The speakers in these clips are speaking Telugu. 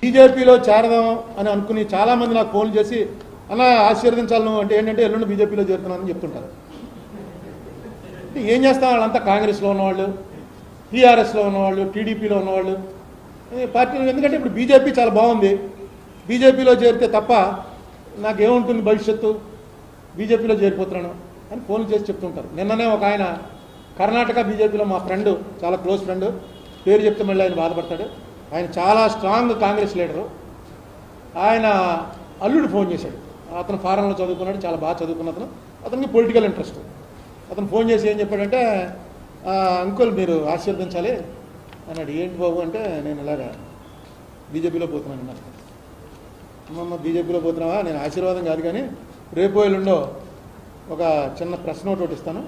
బీజేపీలో చేరదాం అని అనుకుని చాలామంది నాకు ఫోన్ చేసి అన్న ఆశీర్వదించాలి నువ్వు అంటే ఏంటంటే ఎల్లుండి బీజేపీలో చేరుతున్నానని చెప్తుంటారు అంటే ఏం చేస్తాం వాళ్ళంతా కాంగ్రెస్లో ఉన్నవాళ్ళు టీఆర్ఎస్లో ఉన్నవాళ్ళు టీడీపీలో ఉన్నవాళ్ళు ఈ పార్టీలు ఎందుకంటే ఇప్పుడు బీజేపీ చాలా బాగుంది బీజేపీలో చేరితే తప్ప నాకేముంటుంది భవిష్యత్తు బీజేపీలో చేరిపోతున్నాను అని ఫోన్లు చేసి చెప్తుంటారు నిన్ననే ఒక ఆయన కర్ణాటక బీజేపీలో మా ఫ్రెండ్ చాలా క్లోజ్ ఫ్రెండ్ పేరు చెప్తే మళ్ళీ ఆయన బాధపడతాడు ఆయన చాలా స్ట్రాంగ్ కాంగ్రెస్ లీడరు ఆయన అల్లుడు ఫోన్ చేశాడు అతను ఫారెన్లో చదువుకున్నాడు చాలా బాగా చదువుకున్న అతను అతనికి పొలిటికల్ ఇంట్రెస్ట్ అతను ఫోన్ చేసి ఏం చెప్పాడంటే "ఆ, అంకుల్ మీరు ఆశీర్వదించాలి అన్నాడు ఏంటి బాబు అంటే నేను ఇలాగా బీజేపీలో పోతున్నాను అన్నారు అమ్మమ్మ బీజేపీలో పోతున్నావా నేను ఆశీర్వాదం కాదు కానీ రేపు ఎల్లుండో ఒక చిన్న ప్రెస్ నోట్ ఒకటి ఇస్తాను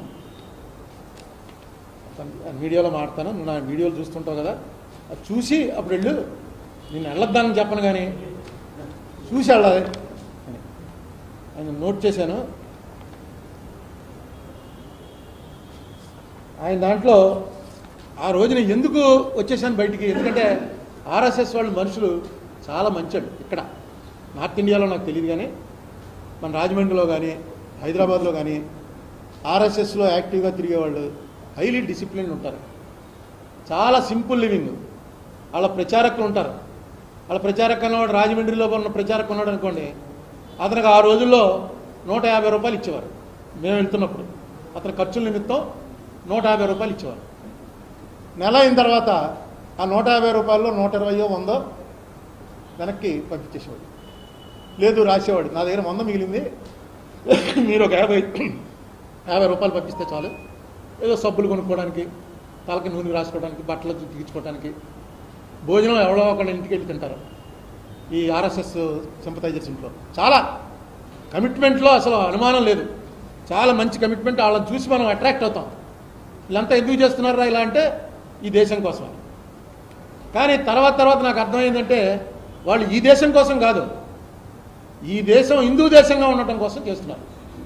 అతను మీడియాలో మాడతాను నువ్వు నా వీడియోలు చూస్తుంటావు కదా అది చూసి అప్పుడు వెళ్ళు నేను వెళ్ళొద్దానని చెప్పను కానీ చూసి వెళ్ళాలి అని ఆయన నోట్ చేశాను ఆయన దాంట్లో ఆ రోజున ఎందుకు వచ్చేసాను బయటికి ఎందుకంటే ఆర్ఎస్ఎస్ వాళ్ళు మనుషులు చాలా మంచాడు ఇక్కడ నార్త్ ఇండియాలో నాకు తెలియదు కానీ మన రాజమండ్రిలో కానీ హైదరాబాద్లో కానీ ఆర్ఎస్ఎస్లో యాక్టివ్గా తిరిగేవాళ్ళు హైలీ డిసిప్లిన్ ఉంటారు చాలా సింపుల్ లివింగ్ వాళ్ళ ప్రచారకులు ఉంటారు వాళ్ళ ప్రచారక అన్నవాడు రాజమండ్రిలో ఉన్న ప్రచారక ఉన్నాడు అనుకోండి అతనికి ఆ రోజుల్లో నూట యాభై రూపాయలు ఇచ్చేవారు మేము వెళ్తున్నప్పుడు అతని ఖర్చుల నిమిత్తం నూట యాభై రూపాయలు ఇచ్చేవారు నెల అయిన తర్వాత ఆ నూట యాభై రూపాయల్లో నూట ఇరవయో వందో వెనక్కి పంపించేసేవాడు లేదు రాసేవాడు నా దగ్గర వంద మిగిలింది మీరు ఒక యాభై యాభై రూపాయలు పంపిస్తే చాలు ఏదో సబ్బులు కొనుక్కోవడానికి తలకి నూనె రాసుకోవడానికి బట్టలు తీర్చుకోవడానికి భోజనం ఎవరో ఒకళ్ళ ఇంటికి వెళ్ళి తింటారు ఈ ఆర్ఎస్ఎస్ సింపతైజర్స్ ఇంట్లో చాలా కమిట్మెంట్లో అసలు అనుమానం లేదు చాలా మంచి కమిట్మెంట్ వాళ్ళని చూసి మనం అట్రాక్ట్ అవుతాం వీళ్ళంతా ఎందుకు చేస్తున్నారా ఇలా అంటే ఈ దేశం కోసం అని. కానీ తర్వాత తర్వాత నాకు అర్థమైందంటే వాళ్ళు ఈ దేశం కోసం కాదు ఈ దేశం హిందూ దేశంగా ఉండటం కోసం చేస్తున్నారు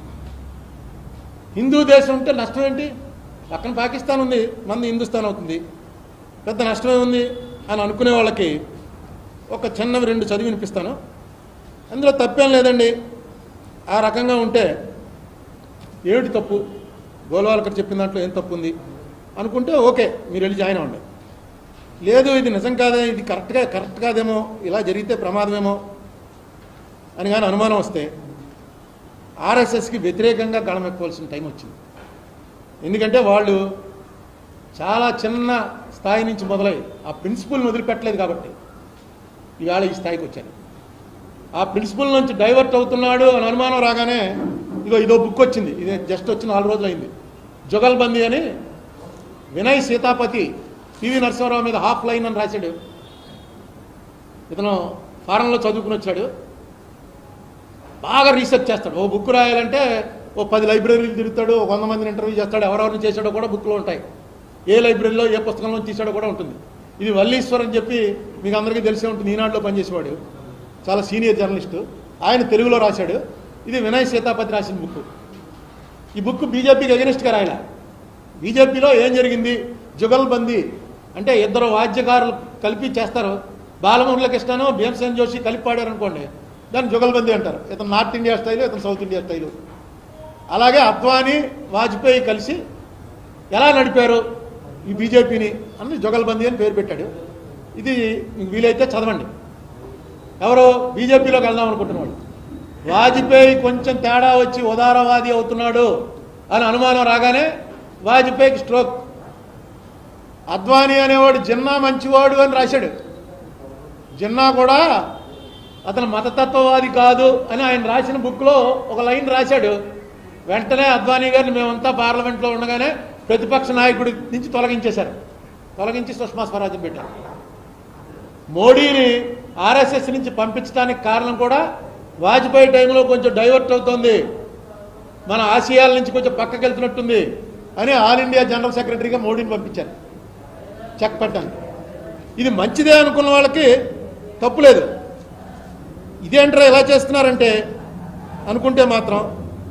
హిందూ దేశం ఉంటే నష్టం ఏంటి పక్కన పాకిస్తాన్ ఉంది మంది హిందుస్థాన్ అవుతుంది పెద్ద నష్టమే ఉంది అని అనుకునే వాళ్ళకి ఒక చిన్నవి రెండు చదివి వినిపిస్తాను అందులో తప్పేం లేదండి ఆ రకంగా ఉంటే ఏమిటి తప్పు గోల్వాల్కర్ చెప్పిన దాంట్లో ఏం తప్పు ఉంది అనుకుంటే ఓకే మీరు వెళ్ళి జాయిన్ అవ్వండి లేదు ఇది నిజం కాదే ఇది కరెక్ట్గా కరెక్ట్ కాదేమో ఇలా జరిగితే ప్రమాదమేమో అని కానీ అనుమానం వస్తే ఆర్ఎస్ఎస్కి వ్యతిరేకంగా గళమెక్కోవాల్సిన టైం వచ్చింది ఎందుకంటే వాళ్ళు చాలా చిన్న స్థాయి నుంచి మొదలై ఆ ప్రిన్సిపల్ని వదిలిపెట్టలేదు కాబట్టి ఇవాళ ఈ స్థాయికి వచ్చారు ఆ ప్రిన్సిపల్ నుంచి డైవర్ట్ అవుతున్నాడు అని అనుమానం రాగానే ఇదో ఇదో బుక్ వచ్చింది ఇది జస్ట్ వచ్చి నాలుగు రోజులు అయింది జుగల్బందీ అని వినయ్ సీతాపతి పివి నరసింహారావు మీద హాఫ్ లైన్ అని రాశాడు ఇతను ఫారెన్లో చదువుకుని వచ్చాడు బాగా రీసెర్చ్ చేస్తాడు ఓ బుక్ రాయాలంటే ఓ పది లైబ్రరీలు తిరుగుతాడు ఒక వంద మందిని ఇంటర్వ్యూ చేస్తాడు ఎవరెవరిని చేశాడో కూడా బుక్లో ఉంటాయి ఏ లైబ్రరీలో ఏ పుస్తకంలో తీసాడో కూడా ఉంటుంది ఇది వల్లీశ్వర్ అని చెప్పి మీకు అందరికీ తెలిసే ఉంటుంది ఈనాడులో పనిచేసేవాడు చాలా సీనియర్ జర్నలిస్టు ఆయన తెలుగులో రాశాడు ఇది వినయ్ సీతాపతి రాసిన బుక్ ఈ బుక్ బీజేపీకి అగెనిస్ట్గా రాయలే బీజేపీలో ఏం జరిగింది జుగల్బందీ అంటే ఇద్దరు వాద్యకారులు కలిపి చేస్తారు బాలమురళకృష్ణను భీమసేన్ జోషి కలిపి పాడారు అనుకోండి దాన్ని జుగల్బందీ అంటారు ఇతను నార్త్ ఇండియా స్టైలు ఇతను సౌత్ ఇండియా స్టైలు అలాగే అద్వానీ వాజ్పేయి కలిసి ఎలా నడిపారు ఈ బీజేపీని అని జుగల్బందీ అని పేరు పెట్టాడు ఇది మీకు వీలైతే చదవండి ఎవరు బీజేపీలోకి వెళ్దాం అనుకుంటున్నాడు వాజ్పేయి కొంచెం తేడా వచ్చి ఉదారవాది అవుతున్నాడు అని అనుమానం రాగానే వాజ్పేయికి స్ట్రోక్ అద్వానీ అనేవాడు జిన్నా మంచివాడు అని రాశాడు జిన్నా కూడా అతను మతతత్వవాది కాదు అని ఆయన రాసిన బుక్లో ఒక లైన్ రాశాడు వెంటనే అద్వానీ గారిని మేమంతా పార్లమెంట్లో ఉండగానే ప్రతిపక్ష నాయకుడి నుంచి తొలగించేశారు తొలగించి సుష్మా స్వరాజ్యం పెట్టారు మోడీని ఆర్ఎస్ఎస్ నుంచి పంపించడానికి కారణం కూడా వాజ్పేయి టైంలో కొంచెం డైవర్ట్ అవుతోంది మన ఆసియాల నుంచి కొంచెం పక్కకి వెళ్తున్నట్టుంది అని ఆల్ ఇండియా జనరల్ సెక్రటరీగా మోడీని పంపించారు చెక్ పెట్టండి ఇది మంచిదే అనుకున్న వాళ్ళకి తప్పులేదు ఇదేంట్రా ఎలా చేస్తున్నారంటే అనుకుంటే మాత్రం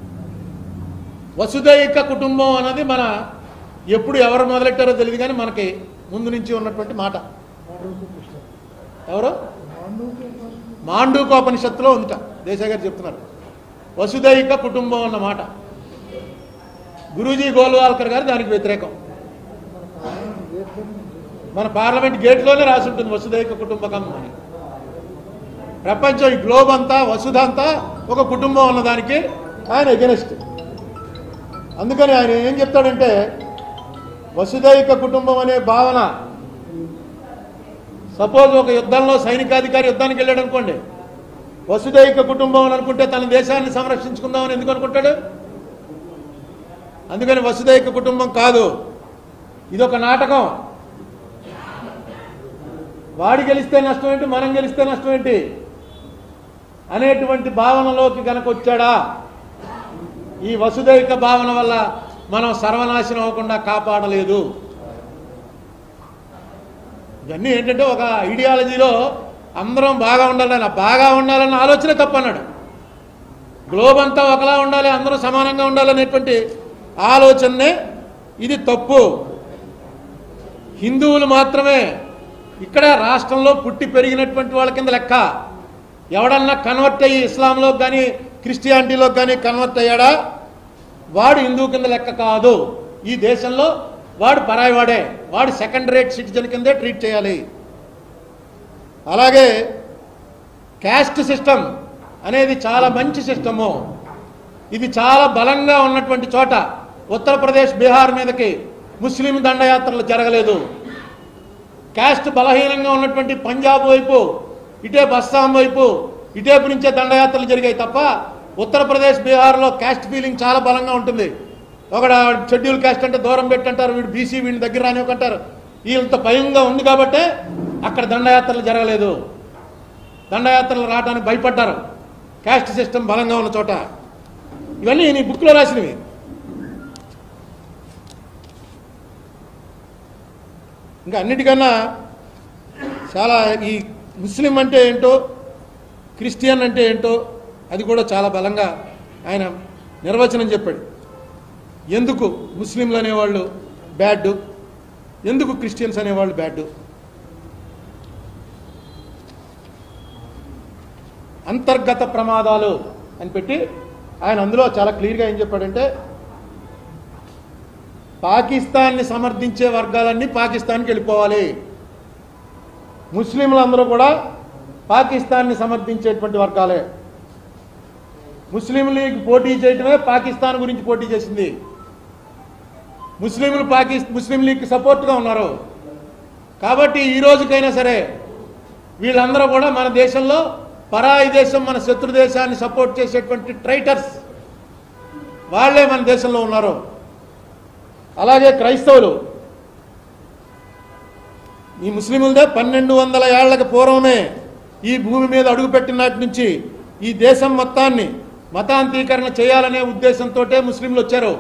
వసుదైక కుటుంబం అన్నది మన ఎప్పుడు ఎవరు మొదలెట్టారో తెలియదు కానీ మనకి ముందు నుంచి ఉన్నటువంటి మాట ఎవరు మాండూకోపనిషత్తులో ఉందిట దేశాయ్ గారు చెప్తున్నారు వసుదైక కుటుంబం అన్నమాట గురూజీ గోల్వాల్కర్ గారు దానికి వ్యతిరేకం మన పార్లమెంట్ గేట్లోనే రాసి ఉంటుంది వసుదైక కుటుంబకం అని ప్రపంచం ఈ గ్లోబ్ అంతా వసుధ అంతా ఒక కుటుంబం ఉన్నదానికి ఆయన ఎగెనెస్ట్ అందుకని ఆయన ఏం చెప్తాడంటే వసుదైక కుటుంబం అనే భావన సపోజ్ ఒక యుద్ధంలో సైనికాధికారి యుద్ధానికి వెళ్ళాడు అనుకోండి వసుదైక కుటుంబం అని అనుకుంటే తన దేశాన్ని సంరక్షించుకుందామని ఎందుకు అనుకుంటాడు అందుకని వసుదైక కుటుంబం కాదు ఇదొక నాటకం వాడి గెలిస్తే నష్టం ఏంటి మనం గెలిస్తే నష్టం ఏంటి అనేటువంటి భావనలోకి కనుక వచ్చాడా ఈ వసుదైక భావన వల్ల మనం సర్వనాశనం అవ్వకుండా కాపాడలేదు ఇవన్నీ ఏంటంటే ఒక ఐడియాలజీలో అందరం బాగా ఉండాలని ఆ బాగా ఉండాలన్న ఆలోచనే తప్పన్నాడు గ్లోబ్ అంతా ఒకలా ఉండాలి అందరూ సమానంగా ఉండాలనేటువంటి ఆలోచనే ఇది తప్పు హిందువులు మాత్రమే ఇక్కడ రాష్ట్రంలో పుట్టి పెరిగినటువంటి వాళ్ళ కింద లెక్క ఎవడన్నా కన్వర్ట్ అయ్యి ఇస్లాంలో కానీ క్రిస్టియానిటీలో కానీ కన్వర్ట్ అయ్యాడా వాడు హిందూ కింద లెక్క కాదు ఈ దేశంలో వాడు పరాయి వాడే వాడు సెకండ్ రేట్ సిటిజన్ కిందే ట్రీట్ చేయాలి అలాగే క్యాస్ట్ సిస్టమ్ అనేది చాలా మంచి సిస్టము ఇది చాలా బలంగా ఉన్నటువంటి చోట ఉత్తరప్రదేశ్ బీహార్ మీదకి ముస్లిం దండయాత్రలు జరగలేదు క్యాస్ట్ బలహీనంగా ఉన్నటువంటి పంజాబ్ వైపు ఇటే అస్సాం వైపు ఇటేపు నుంచే దండయాత్రలు జరిగాయి తప్ప ఉత్తరప్రదేశ్ బీహార్లో క్యాస్ట్ ఫీలింగ్ చాలా బలంగా ఉంటుంది ఒకడ షెడ్యూల్ క్యాస్ట్ అంటే దూరం పెట్టంటారు వీడు బీసీ వీడిని దగ్గర రానివ్వకంటారు వీళ్ళంత భయంగా ఉంది కాబట్టే అక్కడ దండయాత్రలు జరగలేదు దండయాత్రలు రావడానికి భయపడ్డారు క్యాస్ట్ సిస్టమ్ బలంగా ఉన్న చోట ఇవన్నీ నీ బుక్లో రాసినవి ఇంకా అన్నిటికన్నా చాలా ఈ ముస్లిం అంటే ఏంటో క్రిస్టియన్ అంటే ఏంటో అది కూడా చాలా బలంగా ఆయన నిర్వచనం చెప్పాడు ఎందుకు ముస్లింలు అనేవాళ్ళు బ్యాడ్ ఎందుకు క్రిస్టియన్స్ అనేవాళ్ళు బ్యాడ్ అంతర్గత ప్రమాదాలు అని పెట్టి ఆయన అందులో చాలా క్లియర్గా ఏం చెప్పాడంటే పాకిస్తాన్ని సమర్థించే వర్గాలన్నీ పాకిస్తాన్కి వెళ్ళిపోవాలి ముస్లింలందరూ కూడా పాకిస్తాన్ని సమర్థించేటువంటి వర్గాలే ముస్లిం లీగ్ పోటీ చేయటమే పాకిస్తాన్ గురించి పోటీ చేసింది ముస్లింలు పాకిస్ ముస్లిం లీగ్కి సపోర్ట్గా ఉన్నారు కాబట్టి ఈ రోజుకైనా సరే వీళ్ళందరూ కూడా మన దేశంలో పరాయి దేశం మన శత్రు దేశాన్ని సపోర్ట్ చేసేటువంటి ట్రైటర్స్ వాళ్ళే మన దేశంలో ఉన్నారు అలాగే క్రైస్తవులు ఈ ముస్లింలదే పన్నెండు వందల ఏళ్లకు పూర్వమే ఈ భూమి మీద అడుగుపెట్టిన నాటి నుంచి ఈ దేశం మొత్తాన్ని మతాంతీకరణ చేయాలనే ఉద్దేశంతో ముస్లింలు వచ్చారు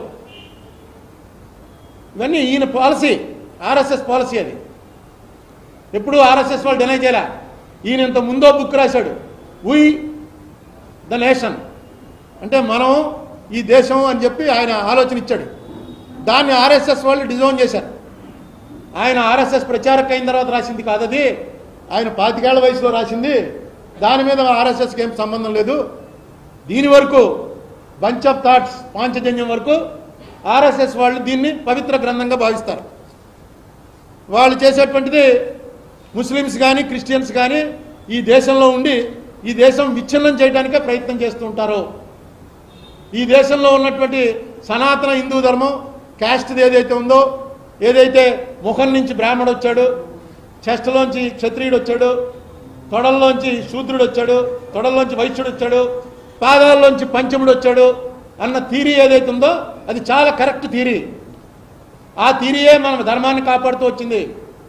ఇవన్నీ ఈయన పాలసీ ఆర్ఎస్ఎస్ పాలసీ అది ఎప్పుడు ఆర్ఎస్ఎస్ వాళ్ళు డినై చేయలే ఈయన ఇంత ముందో బుక్ రాశాడు వీ ద నేషన్ అంటే మనం ఈ దేశం అని చెప్పి ఆయన ఆలోచన ఇచ్చాడు దాన్ని ఆర్ఎస్ఎస్ వాళ్ళు డిజైన్ చేశారు ఆయన ఆర్ఎస్ఎస్ ప్రచారక అయిన తర్వాత రాసింది కాదు అది ఆయన పాతికేళ్ల వయసులో రాసింది దాని మీద ఆర్ఎస్ఎస్కి ఏం సంబంధం లేదు దీని వరకు బంచ్ ఆఫ్ థాట్స్ పాంచజన్యం వరకు ఆర్ఎస్ఎస్ వాళ్ళు దీన్ని పవిత్ర గ్రంథంగా భావిస్తారు వాళ్ళు చేసేటువంటిది ముస్లిమ్స్ కానీ క్రిస్టియన్స్ కానీ ఈ దేశంలో ఉండి ఈ దేశం విచ్ఛిన్నం చేయడానికే ప్రయత్నం చేస్తూ ఉంటారు ఈ దేశంలో ఉన్నటువంటి సనాతన హిందూ ధర్మం క్యాస్ట్ది ఏదైతే ఉందో ఏదైతే ముఖం నుంచి బ్రాహ్మడు వచ్చాడు చెస్ట్లోంచి క్షత్రియుడు వచ్చాడు తొడల్లోంచి శూద్రుడు వచ్చాడు తొడల్లోంచి వైశ్యుడు వచ్చాడు పాదాల్లోంచి పంచముడు వచ్చాడు అన్న థీరీ ఏదైతే ఉందో అది చాలా కరెక్ట్ థీరీ ఆ థీరీయే మన ధర్మాన్ని కాపాడుతూ వచ్చింది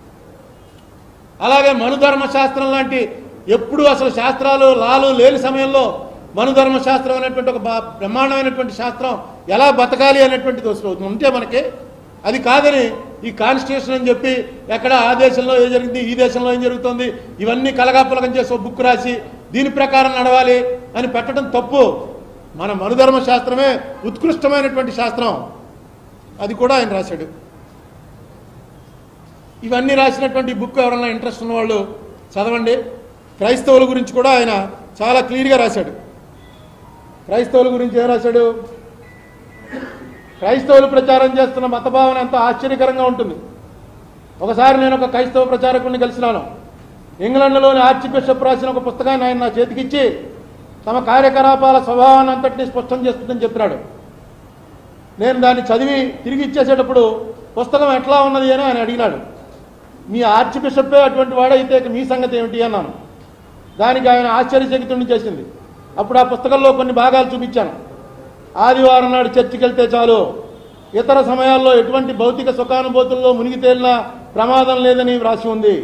అలాగే మనుధర్మ శాస్త్రం లాంటి ఎప్పుడు అసలు శాస్త్రాలు లాలు లేని సమయంలో మనుధర్మ శాస్త్రం అనేటువంటి ఒక బా- బ్రహ్మాండమైనటువంటి శాస్త్రం ఎలా బతకాలి అనేటువంటిది వస్తుంది ఉంటే మనకి అది కాదని ఈ కాన్స్టిట్యూషన్ అని చెప్పి ఎక్కడ ఆ దేశంలో ఏం జరిగింది ఈ దేశంలో ఏం జరుగుతుంది ఇవన్నీ కలగాపులగం చేసి ఒక బుక్ రాసి దీని ప్రకారం నడవాలి అని పెట్టడం తప్పు మన మనుధర్మ శాస్త్రమే ఉత్కృష్టమైనటువంటి శాస్త్రం అది కూడా ఆయన రాశాడు ఇవన్నీ రాసినటువంటి బుక్ ఎవరైనా ఇంట్రెస్ట్ ఉన్న వాళ్ళు చదవండి క్రైస్తవుల గురించి కూడా ఆయన చాలా క్లియర్గా రాశాడు క్రైస్తవుల గురించి ఏం రాశాడు క్రైస్తవులు ప్రచారం చేస్తున్న మతభావన ఎంతో ఆశ్చర్యకరంగా ఉంటుంది ఒకసారి నేను ఒక క్రైస్తవ ప్రచారకుడిని కలిసినాను ఇంగ్లాండ్లోని ఆర్చ్ బిషప్ రాసిన ఒక పుస్తకాన్ని ఆయన నా చేతికిచ్చి తమ కార్యకలాపాల స్వభావాన్ని అంతటినీ స్పష్టం చేస్తుందని చెప్పినాడు నేను దాన్ని చదివి తిరిగి ఇచ్చేసేటప్పుడు పుస్తకం ఎట్లా ఉన్నది అని ఆయన అడిగినాడు మీ ఆర్చ్ బిషప్పే అటువంటి వాడైతే ఇక మీ సంగతి ఏమిటి అన్నాను దానికి ఆయన ఆశ్చర్యచకితుడిని చేసింది అప్పుడు ఆ పుస్తకంలో కొన్ని భాగాలు చూపించాను ఆదివారం నాడు చర్చికి వెళ్తే చాలు ఇతర సమయాల్లో ఎటువంటి భౌతిక సుఖానుభూతుల్లో మునిగి తేలినా ప్రమాదం లేదని వ్రాసి ఉంది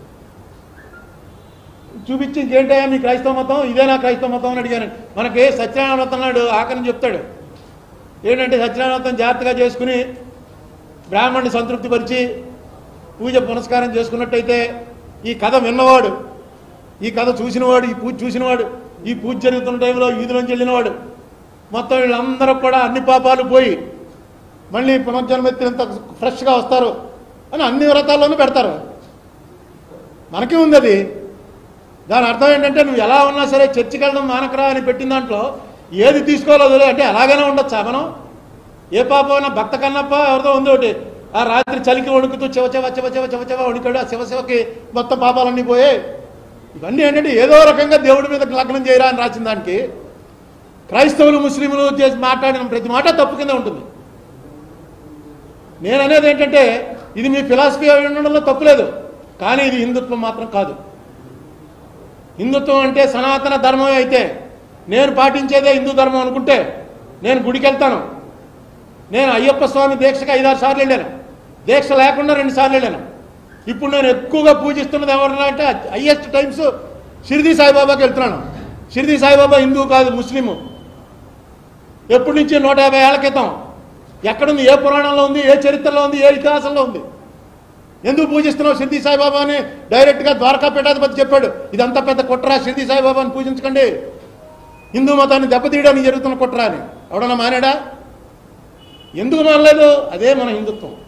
చూపించి ఇంకేంటయ్యా మీ క్రైస్తవ మతం ఇదేనా క్రైస్తవ మతం అని అడిగాను మనకి సత్యనారాయణ వ్రతం నాడు ఆఖరిని చెప్తాడు ఏంటంటే సత్యనారాయణ వ్రతం జాగ్రత్తగా చేసుకుని బ్రాహ్మణ్ణి సంతృప్తిపరిచి పూజ పునస్కారం చేసుకున్నట్టయితే ఈ కథ విన్నవాడు ఈ కథ చూసినవాడు ఈ పూజ చూసినవాడు ఈ పూజ జరుగుతున్న టైంలో ఈదులోంచి వెళ్ళినవాడు మొత్తం వీళ్ళందరూ కూడా అన్ని పాపాలు పోయి మళ్ళీ పునర్జన్మెత్తినంత ఫ్రెష్గా వస్తారు అని అన్ని వ్రతాల్లోనూ పెడతారు మనకి ఉంది అది దాని అర్థం ఏంటంటే నువ్వు ఎలా ఉన్నా సరే చర్చికి వెళ్ళడం మానకరా అని పెట్టిన దాంట్లో ఏది తీసుకోవాలో వదిలే అంటే అలాగనే ఉండొచ్చా మనం ఏ పాపమైనా భక్త కన్నప్ప ఎవరితో ఉంది ఒకటి ఆ రాత్రి చలికి వణుకుతూ చివ చివ చివ చివ చివ చివ వణుకాడు ఆ శివ శివకి మొత్తం పాపాలన్నీ పోయాయి ఇవన్నీ ఏంటంటే ఏదో రకంగా దేవుడి మీద లగ్నం చేయరా అని రాసిన దానికి క్రైస్తవులు ముస్లింలు చేసి మాట్లాడిన ప్రతి మాట తప్పు కింద ఉంటుంది నేను అనేది ఏంటంటే ఇది మీ ఫిలాసఫీ అయి ఉండడంలో తప్పులేదు కానీ ఇది హిందుత్వం మాత్రం కాదు హిందుత్వం అంటే సనాతన ధర్మం అయితే నేను పాటించేదే హిందూ ధర్మం అనుకుంటే నేను గుడికి వెళ్తాను నేను అయ్యప్ప స్వామి దీక్షకి ఐదారు సార్లు వెళ్ళాను దీక్ష లేకుండా రెండు సార్లు వెళ్ళాను ఇప్పుడు నేను ఎక్కువగా పూజిస్తున్నది ఎవరన్నా అంటే హయ్యెస్ట్ టైమ్స్ షిరిడి సాయిబాబాకి వెళ్తున్నాను షిరిడి సాయిబాబా హిందూ కాదు ముస్లిము ఎప్పటి నుంచి నూట యాభై ఏళ్ల క్రితం ఎక్కడుంది ఏ పురాణంలో ఉంది ఏ చరిత్రలో ఉంది ఏ ఇతిహాసంలో ఉంది ఎందుకు పూజిస్తున్నావు షిర్ది సాయిబాబాని డైరెక్ట్గా ద్వారకా పీఠాధిపతి చెప్పాడు ఇదంతా పెద్ద కుట్ర షిర్ది సాయిబాబాని పూజించకండి హిందూ మతాన్ని దెబ్బతీయడానికి జరుగుతున్న కుట్ర అని ఎవడన్నా మానాడా ఎందుకు మానలేదు అదే మన హిందుత్వం